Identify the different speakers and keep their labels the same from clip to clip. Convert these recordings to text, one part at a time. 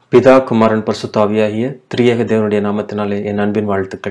Speaker 1: பிதா குமாரன் பரிசுத்தாவியாகிய திரியேக தேவனுடைய நாமத்தினாலே என் அன்பின் வாழ்த்துக்கள்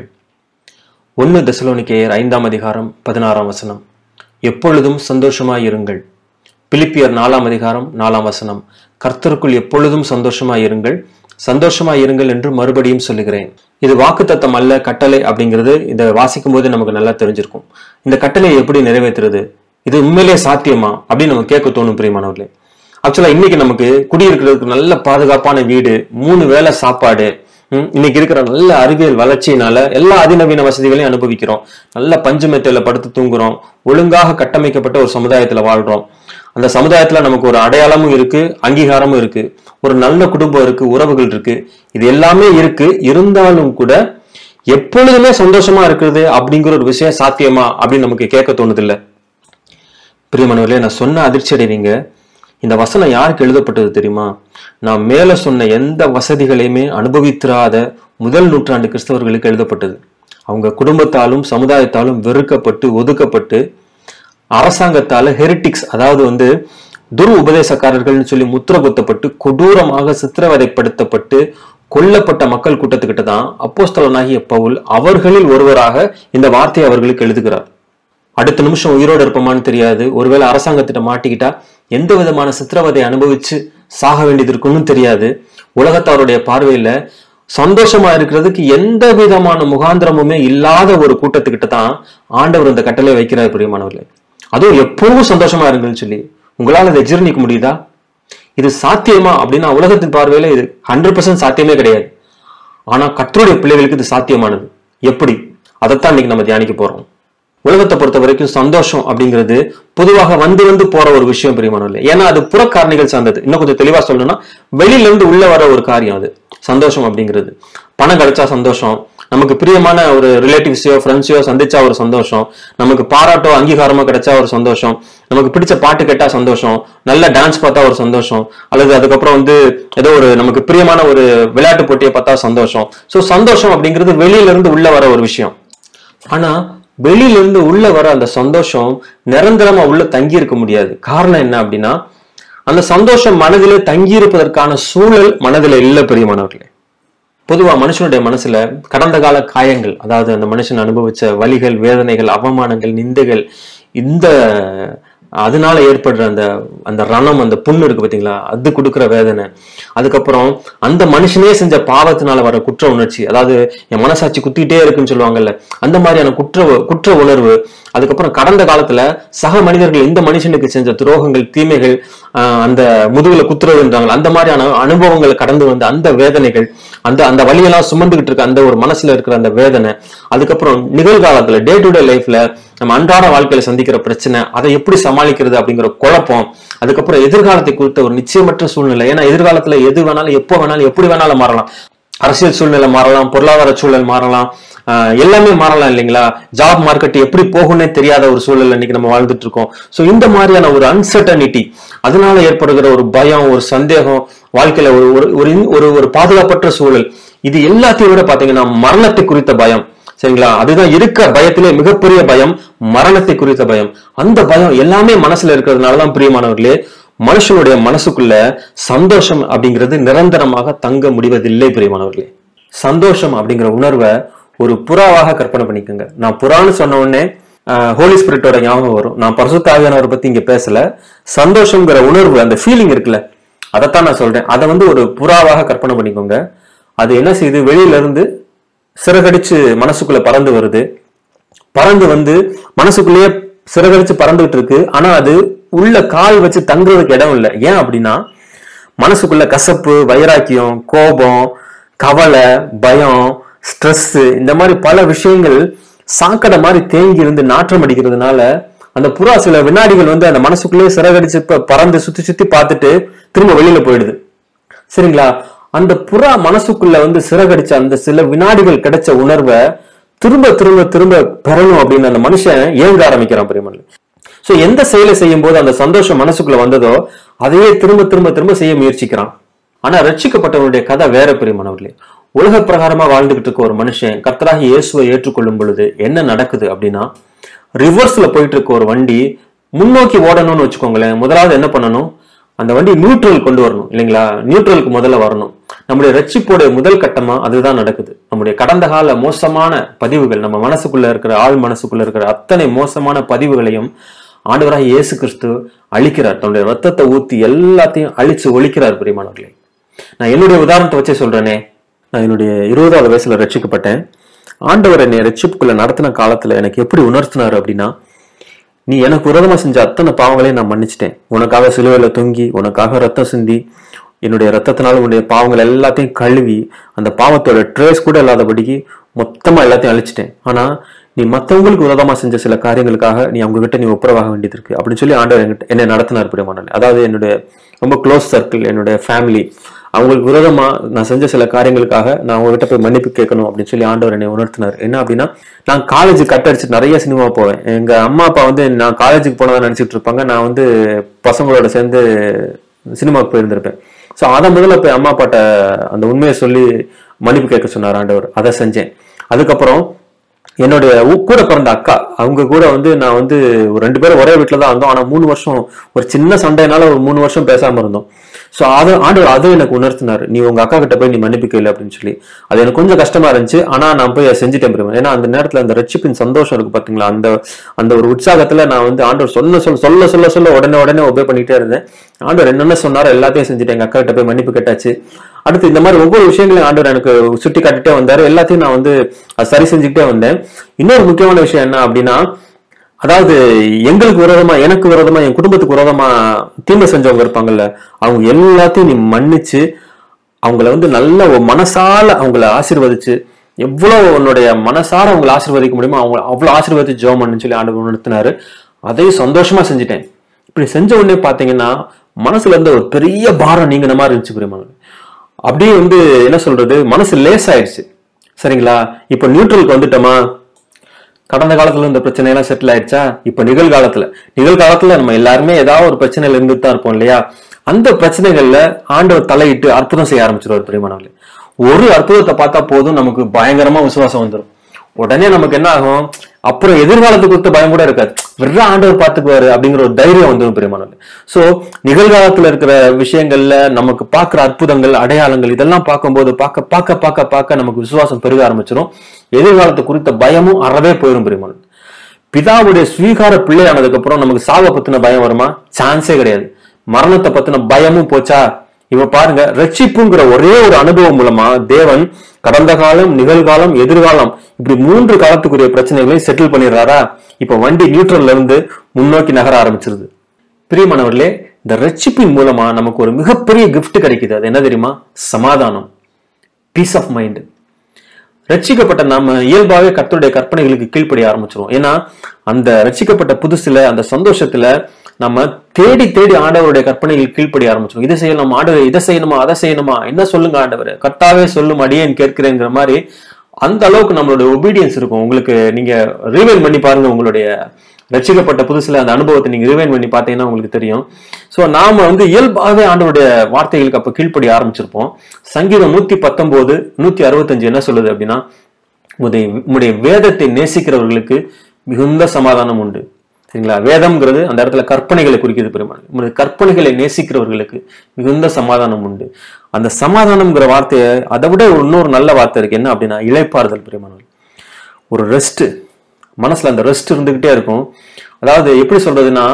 Speaker 1: ஒன்று தெசலோனிக்கேயர் ஐந்தாம் அதிகாரம் பதினாறாம் வசனம் எப்பொழுதும் சந்தோஷமாயிருங்கள் பிலிப்பியர் நாலாம் அதிகாரம் நாலாம் வசனம் கர்த்தருக்குள் எப்பொழுதும் சந்தோஷமாயிருங்கள் சந்தோஷமாயிருங்கள் என்று மறுபடியும் சொல்லுகிறேன் இது வாக்குத்தத்தம் அல்ல கட்டளை அப்படிங்கிறது இதை வாசிக்கும் போது நமக்கு நல்லா தெரிஞ்சிருக்கும் இந்த கட்டளையை எப்படி நிறைவேற்றுறது இது உண்மையிலேயே சாத்தியமா அப்படின்னு நம்ம கேட்க தோணும் பிரியமானவர்களே ஆக்சுவலா இன்னைக்கு நமக்கு குடியிருக்கிறதுக்கு நல்ல பாதுகாப்பான வீடு மூணு வேளை சாப்பாடு ம், இன்னைக்கு இருக்கிற நல்ல அறிவியல் வளர்ச்சியினால எல்லா அதிநவீன வசதிகளையும் அனுபவிக்கிறோம் நல்ல பஞ்சு மெத்தையில படுத்து தூங்குறோம் ஒழுங்காக கட்டமைக்கப்பட்ட ஒரு சமுதாயத்துல வாழ்றோம் அந்த சமுதாயத்துல நமக்கு ஒரு அடையாளமும் இருக்கு அங்கீகாரமும் இருக்கு ஒரு நல்ல குடும்பம் இருக்கு உறவுகள் இருக்கு இது எல்லாமே இருக்கு இருந்தாலும் கூட எப்பொழுதுமே சந்தோஷமா இருக்கிறது அப்படிங்கிற ஒரு விஷயம் சாத்தியமா அப்படின்னு நமக்கு கேட்க தோணுது இல்ல பிரியமானவர்களே நான் சொன்ன அதிர்ச்சி அடைவீங்க இந்த வசனம் யாருக்கு எழுதப்பட்டது தெரியுமா நான் மேல சொன்ன எந்த வசதிகளையுமே அனுபவித்திராத முதல் நூற்றாண்டு கிறிஸ்தவர்களுக்கு எழுதப்பட்டது அவங்க குடும்பத்தாலும் சமுதாயத்தாலும் வெறுக்கப்பட்டு ஒதுக்கப்பட்டு அரசாங்கத்தால ஹெரிட்டிக்ஸ் அதாவது வந்து துரு உபதேசக்காரர்கள்னு சொல்லி முத்திர குத்தப்பட்டு கொடூரமாக சித்திரவதைப்படுத்தப்பட்டு கொல்லப்பட்ட மக்கள் கூட்டத்துக்கிட்ட தான் அப்போஸ்தலனாகிய பவுல் அவர்களில் ஒருவராக இந்த வார்த்தையை அவர்களுக்கு எழுதுகிறார் அடுத்த நிமிஷம் உயிரோடு இருப்போமான்னு தெரியாது ஒருவேளை அரசாங்கத்திட்ட மாட்டிக்கிட்டா எந்த விதமான சித்திரவதை அனுபவிச்சு சாக வேண்டியது இருக்குன்னு தெரியாது உலகத்தாருடைய பார்வையில சந்தோஷமா இருக்கிறதுக்கு எந்த விதமான முகாந்திரமுமே இல்லாத ஒரு கூட்டத்துக்கிட்ட தான் ஆண்டவர் இந்த கட்டளை வைக்கிறார் பிரியமானவர்களே அதுவும் எப்பவும் சந்தோஷமா இருங்கன்னு சொல்லி உங்களால இதை ஜீரணிக்க முடியுதா இது சாத்தியமா அப்படின்னா உலகத்தின் பார்வையில இது ஹண்ட்ரட் பர்சன்ட் சாத்தியமே கிடையாது ஆனா கர்த்தருடைய பிள்ளைகளுக்கு இது சாத்தியமானது எப்படி அதைத்தான் இன்னைக்கு நம்ம தியானிக்க போறோம் உலகத்தை பொறுத்த வரைக்கும் சந்தோஷம் அப்படிங்கிறது பொதுவாக வந்து வந்து போற ஒரு விஷயம் பிரியமானவில்லை ஏன்னா அது புறக்காரணிகள் சார்ந்தது இன்னும் கொஞ்சம் தெளிவா சொல்லணும்னா வெளியில இருந்து உள்ள வர ஒரு காரியம் அது சந்தோஷம் அப்படிங்கிறது பணம் கிடைச்சா சந்தோஷம் நமக்கு பிரியமான ஒரு ரிலேட்டிவ்ஸையோ ஃப்ரெண்ட்ஸையோ சந்திச்சா ஒரு சந்தோஷம் நமக்கு பாராட்டோ அங்கீகாரமோ கிடைச்சா ஒரு சந்தோஷம் நமக்கு பிடிச்ச பாட்டு கேட்டா சந்தோஷம் நல்ல டான்ஸ் பார்த்தா ஒரு சந்தோஷம் அல்லது அதுக்கப்புறம் வந்து ஏதோ ஒரு நமக்கு பிரியமான ஒரு விளையாட்டு போட்டியை பார்த்தா சந்தோஷம் சோ சந்தோஷம் அப்படிங்கிறது வெளியில இருந்து உள்ள வர ஒரு விஷயம் ஆனா வெளியில இருந்து உள்ள வர அந்த சந்தோஷம் நிரந்தரமா உள்ள தங்கி இருக்க முடியாது காரணம் என்ன அப்படின்னா அந்த சந்தோஷம் மனதிலே தங்கி இருப்பதற்கான சூழல் மனதில இல்ல பெரியமானவர்களே பொதுவா மனுஷனுடைய மனசுல கடந்த கால காயங்கள் அதாவது அந்த மனுஷன் அனுபவிச்ச வலிகள் வேதனைகள் அவமானங்கள் நிந்தைகள் இந்த அதனால ஏற்படுற அந்த அந்த ரணம் அந்த புண்ணு இருக்கு பாத்தீங்களா அது கொடுக்குற வேதனை அதுக்கப்புறம் அந்த மனுஷனே செஞ்ச பாவத்தினால வர குற்ற உணர்ச்சி அதாவது என் மனசாட்சி குத்திட்டே இருக்குன்னு சொல்லுவாங்கல்ல அந்த மாதிரியான குற்ற குற்ற உணர்வு அதுக்கப்புறம் கடந்த காலத்துல சக மனிதர்கள் இந்த மனுஷனுக்கு செஞ்ச துரோகங்கள் தீமைகள் ஆஹ் அந்த முதுகுல குத்துறதுன்றாங்க அந்த மாதிரியான அனுபவங்களை கடந்து வந்த அந்த வேதனைகள் அந்த அந்த வழியெல்லாம் சுமந்துகிட்டு இருக்க அந்த ஒரு மனசுல இருக்கிற அந்த வேதனை அதுக்கப்புறம் நிகழ்காலத்துல டே டு டே லைஃப்ல நம்ம அன்றாட வாழ்க்கையில சந்திக்கிற பிரச்சனை அதை எப்படி சமாளிக்கிறது அப்படிங்கிற குழப்பம் அதுக்கப்புறம் எதிர்காலத்தை குறித்த ஒரு நிச்சயமற்ற சூழ்நிலை ஏன்னா எதிர்காலத்துல எது வேணாலும் எப்போ வேணாலும் எப்படி வேணாலும் மாறலாம் அரசியல் சூழ்நிலை மாறலாம் பொருளாதார சூழல் மாறலாம் ஆஹ் எல்லாமே மாறலாம் இல்லைங்களா ஜாப் மார்க்கெட் எப்படி போகும்னே தெரியாத ஒரு சூழல் இன்னைக்கு நம்ம வாழ்ந்துட்டு இருக்கோம் சோ இந்த மாதிரியான ஒரு அன்சர்டனிட்டி அதனால ஏற்படுகிற ஒரு பயம் ஒரு சந்தேகம் வாழ்க்கையில ஒரு ஒரு ஒரு இன்- ஒரு ஒரு பாதுகாப்பற்ற சூழல் இது எல்லாத்தையும் விட பாத்தீங்கன்னா மரணத்தை குறித்த பயம் சரிங்களா அதுதான் இருக்க பயத்திலே மிகப்பெரிய பயம் மரணத்தை குறித்த பயம் அந்த பயம் எல்லாமே மனசுல இருக்கிறதுனாலதான் பிரியமானவர்களே மனுஷனுடைய மனசுக்குள்ள சந்தோஷம் அப்படிங்கிறது நிரந்தரமாக தங்க முடிவதில்லை பிரியமானவர்களே சந்தோஷம் அப்படிங்கிற உணர்வை ஒரு புறாவாக கற்பனை பண்ணிக்கோங்க நான் புறான்னு சொன்ன உடனே ஹோலி ஸ்பிரிட்டோட ஞாபகம் வரும் நான் பரிசுத்த ஆவியானவரை பத்தி இங்க பேசல சந்தோஷங்கிற உணர்வு அந்த ஃபீலிங் இருக்குல்ல அதைத்தான் நான் சொல்றேன் அதை வந்து ஒரு புறாவாக கற்பனை பண்ணிக்கோங்க அது என்ன செய்யுது வெளியில இருந்து சிறகடிச்சு மனசுக்குள்ள பறந்து வருது பறந்து வந்து மனசுக்குள்ளேயே சிறகடிச்சு பறந்துகிட்டு இருக்கு ஆனா அது உள்ள கால் வச்சு தங்குறதுக்கு இடம் இல்லை ஏன் அப்படின்னா மனசுக்குள்ள கசப்பு வைராக்கியம் கோபம் கவலை பயம் ஸ்ட்ரெஸ் இந்த மாதிரி பல விஷயங்கள் சாக்கடை மாதிரி தேங்கி இருந்து நாற்றம் அடிக்கிறதுனால அந்த புறா சில வினாடிகள் வந்து அந்த மனசுக்குள்ளேயே சிறகடிச்சு ப- பறந்து சுத்தி சுத்தி பார்த்துட்டு திரும்ப வெளியில போயிடுது சரிங்களா அந்த புறா மனசுக்குள்ள வந்து சிறகடிச்ச அந்த சில வினாடிகள் கிடைச்ச உணர்வை திரும்ப திரும்ப திரும்ப பெறணும் அப்படின்னு அந்த மனுஷன் ஏங்க ஆரம்பிக்கிறான் பிரியமன் சோ எந்த செயலை செய்யும் போது அந்த சந்தோஷம் மனசுக்குள்ள வந்ததோ அதையே திரும்ப திரும்ப திரும்ப செய்ய முயற்சிக்கிறான் ஆனா ரட்சிக்கப்பட்டவனுடைய கதை வேற பிரியமானவர்களே உலக பிரகாரமா வாழ்ந்துகிட்டு இருக்க ஒரு மனுஷன் கர்த்தராகி இயேசுவை ஏற்றுக்கொள்ளும் பொழுது என்ன நடக்குது அப்படின்னா ரிவர்ஸ்ல போயிட்டு இருக்க ஒரு வண்டி முன்னோக்கி ஓடணும்னு வச்சுக்கோங்களேன் முதலாவது என்ன பண்ணணும் அந்த வண்டி நியூட்ரல் கொண்டு வரணும் இல்லைங்களா நியூட்ரலுக்கு முதல்ல வரணும் நம்முடைய ரட்சிப்போடைய முதல் கட்டமா அதுதான் நடக்குது நம்முடைய கடந்த கால மோசமான பதிவுகள் நம்ம மனசுக்குள்ள இருக்கிற ஆள் மனசுக்குள்ள இருக்கிற அத்தனை மோசமான பதிவுகளையும் ஆண்டவராக இயேசு கிறிஸ்து அழிக்கிறார் தன்னுடைய ரத்தத்தை ஊத்தி எல்லாத்தையும் அழிச்சு ஒழிக்கிறார் பிரியமானவர்களே நான் என்னுடைய உதாரணத்தை வச்சே சொல்றேனே நான் என்னுடைய இருபதாவது வயசுல ரட்சிக்கப்பட்டேன் ஆண்டவர் என்னை ரட்சிப்புக்குள்ள நடத்தின காலத்துல எனக்கு எப்படி உணர்த்தினார் அப்படின்னா நீ எனக்கு விரோதமா செஞ்ச அத்தனை பாவங்களையும் நான் மன்னிச்சிட்டேன் உனக்காக சிலுவையில தொங்கி உனக்காக ரத்தம் சிந்தி என்னுடைய ரத்தத்தினால உன்னுடைய பாவங்கள் எல்லாத்தையும் கழுவி அந்த பாவத்தோட ட்ரேஸ் கூட இல்லாதபடிக்கு மொத்தமா எல்லாத்தையும் அழிச்சிட்டேன் ஆனா நீ மத்தவங்களுக்கு விரோதமா செஞ்ச சில காரியங்களுக்காக நீ அவங்க கிட்ட நீ ஒப்புரவாக வேண்டியது இருக்கு அப்படின்னு சொல்லி ஆண்டவர் என்கிட்ட என்னை நடத்தினார் பிரியமானல் அதாவது என்னுடைய ரொம்ப க்ளோஸ் சர்க்கிள் என்னுடைய ஃபேமிலி அவங்களுக்கு விரோதமா நான் செஞ்ச சில காரியங்களுக்காக நான் அவங்ககிட்ட போய் மன்னிப்பு கேட்கணும் அப்படின்னு சொல்லி ஆண்டவர் என்னை உணர்த்தினார் என்ன அப்படின்னா நான் காலேஜ் கட் அடிச்சு நிறைய சினிமா போவேன் எங்க அம்மா அப்பா வந்து நான் காலேஜுக்கு போனதா நினைச்சிட்டு இருப்பாங்க நான் வந்து பசங்களோட சேர்ந்து சினிமாவுக்கு போயிருந்திருப்பேன் ஸோ அதை முதல்ல போய் அம்மா அப்பாட்ட அந்த உண்மையை சொல்லி மன்னிப்பு கேட்க சொன்னார் ஆண்டவர் அதை செஞ்சேன் அதுக்கப்புறம் என்னுடைய ஊ- கூட பிறந்த அக்கா அவங்க கூட வந்து நான் வந்து ஒரு ரெண்டு பேரும் ஒரே வீட்டில் தான் இருந்தோம் ஆனால் மூணு வருஷம் ஒரு சின்ன சண்டைனால ஒரு மூணு வருஷம் பேசாம இருந்தோம் ஸோ அது ஆண்டவர் அதை எனக்கு உணர்த்தினார் நீ உங்க அக்கா கிட்ட போய் நீ மன்னிப்பு கேளு அப்படின்னு சொல்லி அது எனக்கு கொஞ்சம் கஷ்டமா இருந்துச்சு ஆனா நான் போய் அதை செஞ்சுட்டேன் பெருமை ஏன்னா அந்த நேரத்துல அந்த ரட்சிப்பின் சந்தோஷம் இருக்கு பாத்தீங்களா அந்த அந்த ஒரு உற்சாகத்துல நான் வந்து ஆண்டவர் சொன்ன சொல்ல சொல்ல சொல்ல சொல்ல உடனே உடனே ஒபே பண்ணிட்டே இருந்தேன் ஆண்டவர் என்னென்ன சொன்னாரோ எல்லாத்தையும் செஞ்சுட்டேன் எங்க அக்கா கிட்ட போய் மன்னிப்பு கேட்டாச்சு அடுத்து இந்த மாதிரி ஒவ்வொரு விஷயங்களையும் ஆண்டவர் எனக்கு சுட்டி காட்டிட்டே வந்தாரு எல்லாத்தையும் நான் வந்து அது சரி செஞ்சுக்கிட்டே வந்தேன் இன்னொரு முக்கியமான விஷயம் என்ன அப்படின்னா அதாவது எங்களுக்கு விரோதமா எனக்கு விரோதமா என் குடும்பத்துக்கு விரோதமா தீமை செஞ்சவங்க இருப்பாங்கல்ல அவங்க எல்லாத்தையும் நீ மன்னிச்சு அவங்கள வந்து நல்ல ஒரு மனசால அவங்கள ஆசீர்வதிச்சு எவ்வளவு உன்னுடைய மனசார அவங்களை ஆசீர்வதிக்க முடியுமோ அவங்க அவ்வளவு ஆசீர்வதிச்சு ஜெபம் பண்ணுன்னு சொல்லி ஆண்டவர் நிறுத்தினாரு அதையும் சந்தோஷமா செஞ்சுட்டேன் இப்படி செஞ்ச உடனே பாத்தீங்கன்னா மனசுல இருந்து ஒரு பெரிய பாரம் நீங்கின மாதிரி இருந்துச்சு பிரியமான அப்படியே வந்து என்ன சொல்றது மனசு லேஸ் ஆயிடுச்சு சரிங்களா இப்போ நியூட்ரலுக்கு வந்துட்டோமா கடந்த காலத்துல இந்த பிரச்சனை எல்லாம் செட்டில் ஆயிடுச்சா இப்ப நிகழ்காலத்துல நிகழ்காலத்துல நம்ம எல்லாருமே ஏதாவது ஒரு பிரச்சனையில இருந்துட்டு தான் இருப்போம் இல்லையா அந்த பிரச்சனைகள்ல ஆண்டவர் தலையிட்டு அற்புதம் செய்ய ஆரம்பிச்சிருவார் பிரியமானவர்களே ஒரு அற்புதத்தை பார்த்தா போதும் நமக்கு பயங்கரமா விசுவாசம் வந்துடும் உடனே நமக்கு என்ன ஆகும் அப்புறம் எதிர்காலத்தை குறித்த பயம் கூட இருக்காது வெறும் ஆண்டவர் பார்த்துக்குவாரு அப்படிங்கிற ஒரு தைரியம் வந்துடும் பெரியமானவர்களே சோ நிகழ்காலத்துல இருக்கிற விஷயங்கள்ல நமக்கு பார்க்கிற அற்புதங்கள் அடையாளங்கள் இதெல்லாம் பார்க்கும்போது பார்க்க பார்க்க பார்க்க பார்க்க நமக்கு விசுவாசம் பெருக ஆரம்பிச்சிடும் எதிர்காலத்தை குறித்த பயமும் அறவே போயிடும் பெரியமானவர்களே பிதாவுடைய ஸ்வீகார பிள்ளையானதுக்கு அப்புறம் நமக்கு சாவை பத்தின பயம் வருமா சான்ஸே கிடையாது மரணத்தை பத்தின பயமும் போச்சா இவ பாருங்க ரட்சிப்புங்கிற ஒரே ஒரு அனுபவம் மூலமா தேவன் கடந்த காலம் நிகழ்காலம் எதிர்காலம் இப்படி மூன்று காலத்துக்குரிய பிரச்சனைகளையும் செட்டில் பண்ணிடுறாரா இப்ப வண்டி நியூட்ரல்ல இருந்து முன்னோக்கி நகர ஆரம்பிச்சிருது பிரியமானவர்களே இந்த ரட்சிப்பின் மூலமா நமக்கு ஒரு மிகப்பெரிய gift கிடைக்குது அது என்ன தெரியுமா சமாதானம் பீஸ் ஆஃப் மைண்ட் ரட்சிக்கப்பட்ட நாம இயல்பாவே கர்த்தருடைய கற்பனைகளுக்கு கீழ்ப்படிய ஆரம்பிச்சிருவோம் ஏன்னா அந்த ரட்சிக்கப்பட்ட புதுசுல அந்த சந்தோஷத்துல நம்ம தேடி தேடி ஆண்டவருடைய கற்பனைகள் கீழ்ப்படிய ஆரம்பிச்சிடும் இதை செய்யணும் ஆண்டவர் இதை செய்யணுமா அதை செய்யணுமா என்ன சொல்லுங்க ஆண்டவர் கர்த்தாவே சொல்லும் அடியேன் கேட்கிறேங்கிற மாதிரி அந்த அளவுக்கு நம்மளுடைய ஒபீடியன்ஸ் இருக்கும் உங்களுக்கு நீங்க ரீவைன் பண்ணி பாருங்க உங்களுடைய ரட்சிக்கப்பட்ட புதுசுல அந்த அனுபவத்தை நீங்க ரிவைன் பண்ணி பார்த்தீங்கன்னா உங்களுக்கு தெரியும் சோ நாம வந்து இயல்பாகவே ஆண்டவருடைய வார்த்தைகளுக்கு அப்ப கீழ்ப்படி ஆரம்பிச்சிருப்போம் சங்கீதம் நூத்தி பத்தொன்பது நூத்தி அறுபத்தஞ்சு என்ன சொல்லுது அப்படின்னா உம்முடைய உம்முடைய வேதத்தை நேசிக்கிறவர்களுக்கு மிகுந்த சமாதானம் உண்டு சரிங்களா வேதம்ங்கிறது அந்த இடத்துல கற்பனைகளை குறிக்கிறது பெருமாள் உம்முடைய கற்பனைகளை நேசிக்கிறவர்களுக்கு மிகுந்த சமாதானம் உண்டு அந்த சமாதானம்ங்கிற வார்த்தையை அதை விட இன்னொரு நல்ல வார்த்தை இருக்கு என்ன அப்படின்னா இளைப்பாறுதல் பெருமாள் ஒரு ரெஸ்ட் மனசுல அந்த ரெஸ்ட் இருந்துகிட்டே இருக்கும் அதாவது எப்படி சொல்றதுன்னா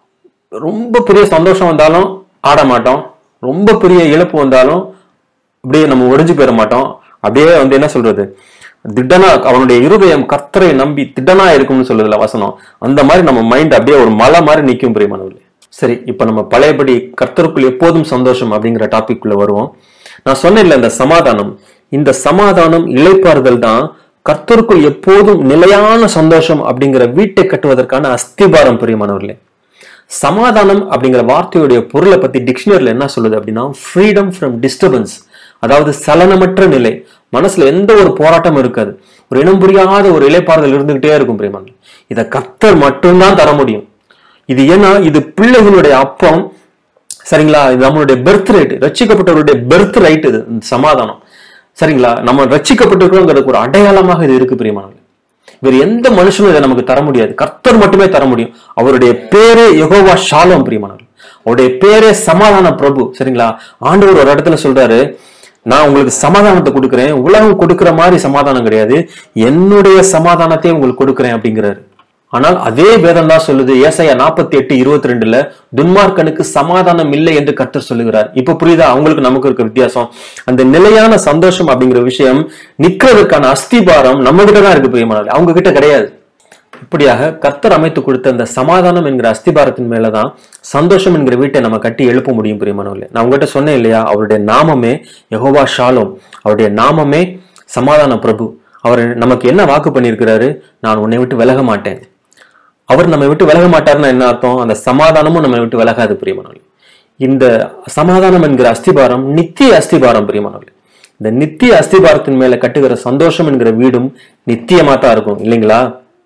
Speaker 1: ரொம்ப பெரிய சந்தோஷம் வந்தாலும் ஆட மாட்டோம் ரொம்ப பெரிய இழப்பு வந்தாலும் அப்படியே நம்ம ஒடிஞ்சு போயிட மாட்டோம் அப்படியே வந்து என்ன சொல்றது திடனா அவனுடைய இருதயம் கர்த்தரை நம்பி திடனா இருக்கும்னு சொல்லுதுல வசனம் அந்த மாதிரி நம்ம மைண்ட் அப்படியே ஒரு மலை மாதிரி நிற்கும் பிரியமானவர்களே சரி இப்ப நம்ம பழையபடி கர்த்தருக்குள் எப்போதும் சந்தோஷம் அப்படிங்கிற டாபிக் குள்ள வருவோம் நான் சொன்னேன்ல இந்த சமாதானம் இந்த சமாதானம் இளைப்பாறுதல் தான் கர்த்தருக்குள் எப்போதும் நிலையான சந்தோஷம் அப்படிங்கிற வீட்டை கட்டுவதற்கான அஸ்திபாரம் பிரியமானவர்களே சமாதானம் அப்படிங்கிற வார்த்தையுடைய பொருளை பத்தி டிக்ஷனரியில் என்ன சொல்லுது அப்படின்னா ஃப்ரீடம் ஃப்ரம் டிஸ்டர்பன்ஸ் அதாவது சலனமற்ற நிலை மனசுல எந்த ஒரு போராட்டமும் இருக்காது ஒரு இனம் புரியாத ஒரு இலைப்பாறுதல் இருந்துகிட்டே இருக்கும் பிரியமான் இதை கர்த்தர் மட்டும்தான் தர முடியும் இது ஏன்னா இது பிள்ளைகளுடைய அப்பம் சரிங்களா இது நம்மளுடைய பெர்த் ரைட் ரட்சிக்கப்பட்டவருடைய பெர்த் ரைட் இது இந்த சமாதானம் சரிங்களா நம்ம ரட்சிக்கப்பட்டிருக்கிறோங்கிறதுக்கு ஒரு அடையாளமாக இது இருக்கு பிரியமானவர்களே வேறு எந்த மனுஷனும் இதை நமக்கு தர முடியாது கர்த்தர் மட்டுமே தர முடியும் அவருடைய பேரே யெகோவா ஷாலோம் பிரியமானவர் அவருடைய பேரே சமாதான பிரபு சரிங்களா ஆண்டவர் ஒரு இடத்துல சொல்றாரு நான் உங்களுக்கு சமாதானத்தை கொடுக்கிறேன் உலகம் கொடுக்கிற மாதிரி சமாதானம் கிடையாது என்னுடைய சமாதானத்தை உங்களுக்கு கொடுக்கிறேன் அப்படிங்கிறாரு ஆனால் அதே வேதம் தான் சொல்லுது ஏசாயா நாற்பத்தி எட்டு இருபத்தி ரெண்டுல துன்மார்க்கனுக்கு சமாதானம் இல்லை என்று கர்த்தர் சொல்லுகிறார் இப்ப புரியுதா அவங்களுக்கு நமக்கு இருக்க வித்தியாசம் அந்த நிலையான சந்தோஷம் அப்படிங்கிற விஷயம் நிக்கிறதுக்கான அஸ்திபாரம் நம்ம கிட்ட தான் இருக்கு பிரியமானவர்களே அவங்க கிட்ட கிடையாது இப்படியாக கர்த்தர் அமைத்து கொடுத்த அந்த சமாதானம் என்கிற அஸ்திபாரத்தின் மேலதான் சந்தோஷம் என்கிற வீட்டை நம்ம கட்டி எழுப்ப முடியும் பிரியமானவர்களே நான் உங்ககிட்ட சொன்னேன் இல்லையா அவருடைய நாமமே யெகோவா ஷாலோம் அவருடைய நாமமே சமாதான பிரபு அவர் நமக்கு என்ன வாக்கு பண்ணியிருக்கிறாரு நான் உன்னை விட்டு விலக மாட்டேன் அவர் நம்மை விட்டு விலக மாட்டாருன்னா என்ன அர்த்தம் அந்த சமாதானமும் நம்மை விட்டு விலகாது பிரியமானவர்களே இந்த சமாதானம் என்கிற அஸ்திபாரம் நித்திய அஸ்திபாரம் பிரியமானவர்களே இந்த நித்திய அஸ்திபாரத்தின் மேல கட்டுகிற சந்தோஷம் என்கிற வீடும் நித்தியமா தான் இருக்கும் இல்லைங்களா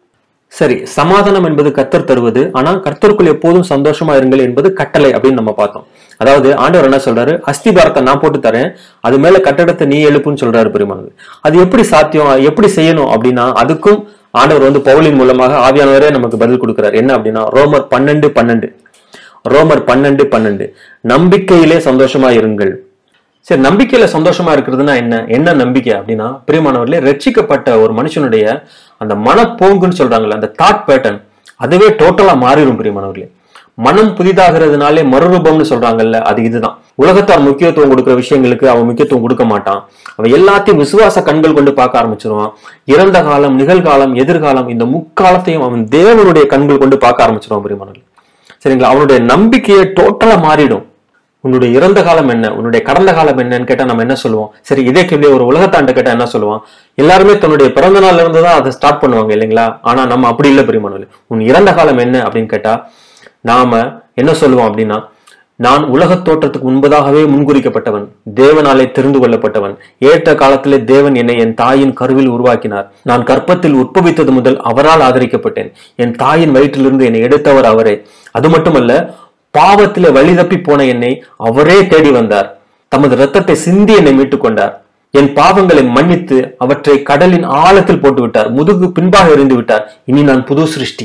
Speaker 1: சரி சமாதானம் என்பது கர்த்தர் தருவது ஆனா கர்த்தருக்குள் எப்போதும் சந்தோஷமா இருங்கள் என்பது கட்டளை அப்படின்னு நம்ம பார்த்தோம் அதாவது ஆண்டவர் என்ன சொல்றாரு அஸ்திபாரத்தை நான் போட்டு தரேன் அது மேல கட்டடத்தை நீ எழுப்புன்னு சொல்றாரு பெருமானது அது எப்படி சாத்தியம் எப்படி செய்யணும் அப்படின்னா அதுக்கும் ஆண்டவர் வந்து பவுலின் மூலமாக ஆவியானவரே நமக்கு பதில் கொடுக்கிறார் என்ன அப்படின்னா ரோமர் பன்னெண்டு பன்னெண்டு ரோமர் பன்னெண்டு பன்னெண்டு நம்பிக்கையிலே சந்தோஷமா இருங்கள் சரி நம்பிக்கையில சந்தோஷமா இருக்கிறதுனா என்ன என்ன நம்பிக்கை அப்படின்னா பிரியமானவர்களே ரட்சிக்கப்பட்ட ஒரு மனுஷனுடைய அந்த மனப்போங்குன்னு சொல்றாங்கல்ல அந்த தாட் பேட்டர்ன் அதுவே டோட்டலா மாறிடும் பிரியமானவர்களே மனம் புதிதாகிறதுனாலே மறுரூபம்னு சொல்றாங்கல்ல அது இதுதான் உலகத்தார் முக்கியத்துவம் கொடுக்கிற விஷயங்களுக்கு அவன் முக்கியத்துவம் கொடுக்க மாட்டான் அவன் எல்லாத்தையும் விசுவாச கண்கள் கொண்டு பார்க்க ஆரம்பிச்சிருவான் இறந்த காலம் நிகழ்காலம் எதிர்காலம் இந்த முக்காலத்தையும் அவன் தேவனுடைய கண்கள் கொண்டு பார்க்க ஆரம்பிச்சிருவான் பிரியமானவர்களே சரிங்களா அவனுடைய நம்பிக்கையை டோட்டலா மாறிடும் உன்னுடைய இறந்த காலம் என்ன உன்னுடைய கடந்த காலம் என்னன்னு கேட்டா நம்ம என்ன சொல்லுவோம் சரி இதே கேள்வி ஒரு உலகத்தாண்ட கேட்டா என்ன சொல்லுவான் எல்லாருமே தன்னுடைய பிறந்த நாள்ல இருந்து தான் அதை ஸ்டார்ட் பண்ணுவாங்க இல்லைங்களா ஆனா நம்ம அப்படி இல்லை பெரியமானவர்களே உன் இறந்த காலம் என்ன அப்படின்னு கேட்டா நாம என்ன சொல்லுவோம் அப்படின்னா நான் உலகத் தோற்றத்துக்கு முன்பதாகவே முன்குறிக்கப்பட்டவன் தேவனாலே தெரிந்து கொள்ளப்பட்டவன் ஏற்ற காலத்திலே தேவன் என்னை என் தாயின் கருவில் உருவாக்கினார் நான் கற்பத்தில் உட்பவித்தது முதல் அவரால் ஆதரிக்கப்பட்டேன் என் தாயின் வயிற்றிலிருந்து என்னை எடுத்தவர் அவரே அது மட்டுமல்ல பாவத்திலே வழி தப்பி போன என்னை அவரே தேடி வந்தார் தமது இரத்தத்தை சிந்தி என்னை மீட்டுக் கொண்டார் என் பாவங்களை மன்னித்து அவற்றை கடலின் ஆழத்தில் போட்டு விட்டார் முதுகு பின்பாக எறிந்து விட்டார் இனி நான் புது சிருஷ்டி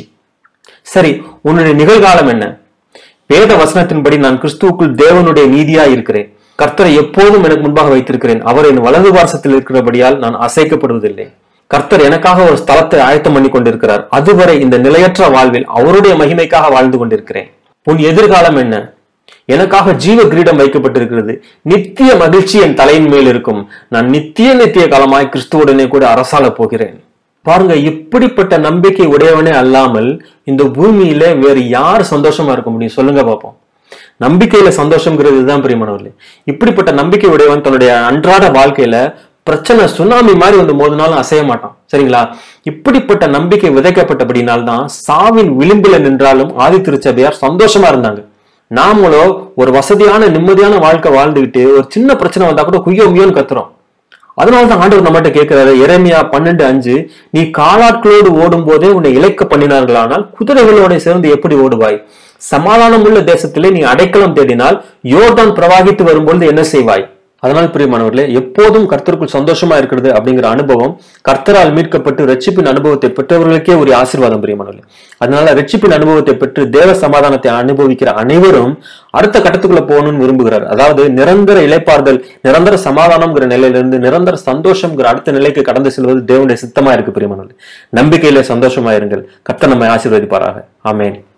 Speaker 1: சரி உன்னுடைய நிகழ்காலம் என்ன வேத வசனத்தின்படி நான் கிறிஸ்துவுக்குள் தேவனுடைய நீதியா இருக்கிறேன் கர்த்தரை எப்போதும் எனக்கு முன்பாக வைத்திருக்கிறேன் அவர் என் வலது வாரசத்தில் இருக்கிறபடியால் நான் அசைக்கப்படுவதில்லை கர்த்தர் எனக்காக ஒரு ஸ்தலத்தை ஆயத்தம் பண்ணி கொண்டிருக்கிறார் அதுவரை இந்த நிலையற்ற வாழ்வில் அவருடைய மகிமைக்காக வாழ்ந்து கொண்டிருக்கிறேன் உன் எதிர்காலம் என்ன எனக்காக ஜீவ கிரீடம் வைக்கப்பட்டிருக்கிறது நித்திய மகிழ்ச்சி என் தலையின் மேல் இருக்கும் நான் நித்திய நித்திய காலமாய் கிறிஸ்துவுடனே கூட அரசால போகிறேன் பாருங்க இப்படிப்பட்ட நம்பிக்கை உடையவனே அல்லாமல் இந்த பூமியில வேறு யார் சந்தோஷமா இருக்க முடியும் சொல்லுங்க பார்ப்போம் நம்பிக்கையில சந்தோஷங்கிறது இதுதான் பிரியமானவர்களே இப்படிப்பட்ட நம்பிக்கை உடையவன் தன்னுடைய அன்றாட வாழ்க்கையில பிரச்சனை சுனாமி மாதிரி வந்து மோதினாலும் அசைய மாட்டான் சரிங்களா இப்படிப்பட்ட நம்பிக்கை விதைக்கப்பட்டபடினால்தான் சாவின் விளிம்புல நின்றாலும் ஆதி திருச்சபையார் சந்தோஷமா இருந்தாங்க நாமளோ ஒரு வசதியான நிம்மதியான வாழ்க்கை வாழ்ந்துகிட்டு ஒரு சின்ன பிரச்சனை வந்தா கூட குய்யோ முயோன்னு கத்துறோம் அதனாலதான் ஆண்டவர் நம்மகிட்ட கேட்கிறாரு எரேமியா பன்னெண்டு அஞ்சு நீ காலாட்களோடு ஓடும் போதே உன்னை இழைக்க பண்ணினார்களானால் குதிரைகளோட சேர்ந்து எப்படி ஓடுவாய் சமாதானம் உள்ள தேசத்திலே நீ அடைக்கலம் தேடினால் யோர்தான் பிரவாகித்து வரும்பொழுது என்ன செய்வாய் அதனால் பிரியமானவர்களே எப்போதும் கர்த்தருக்குள் சந்தோஷமா இருக்கிறது அப்படிங்கிற அனுபவம் கர்த்தரால் மீட்கப்பட்டு ரட்சிப்பின் அனுபவத்தை பெற்றவர்களுக்கே ஒரு ஆசீர்வாதம் பிரியமானவர்களே அதனால ரட்சிப்பின் அனுபவத்தை பெற்று தேவ சமாதானத்தை அனுபவிக்கிற அனைவரும் அடுத்த கட்டத்துக்குள்ள போகணும்னு விரும்புகிறார் அதாவது நிரந்தர இழைப்பார்தல் நிரந்தர சமாதானம்ங்கிற நிலையிலிருந்து நிரந்தர சந்தோஷம்ங்கிற அடுத்த நிலைக்கு கடந்து செல்வது தேவனுடைய சித்தமா இருக்கு பிரியமானவர்களே நம்பிக்கையில சந்தோஷமா இருங்கள் கர்த்தர் நம்மை ஆசீர்வதிப்பாராக ஆமென்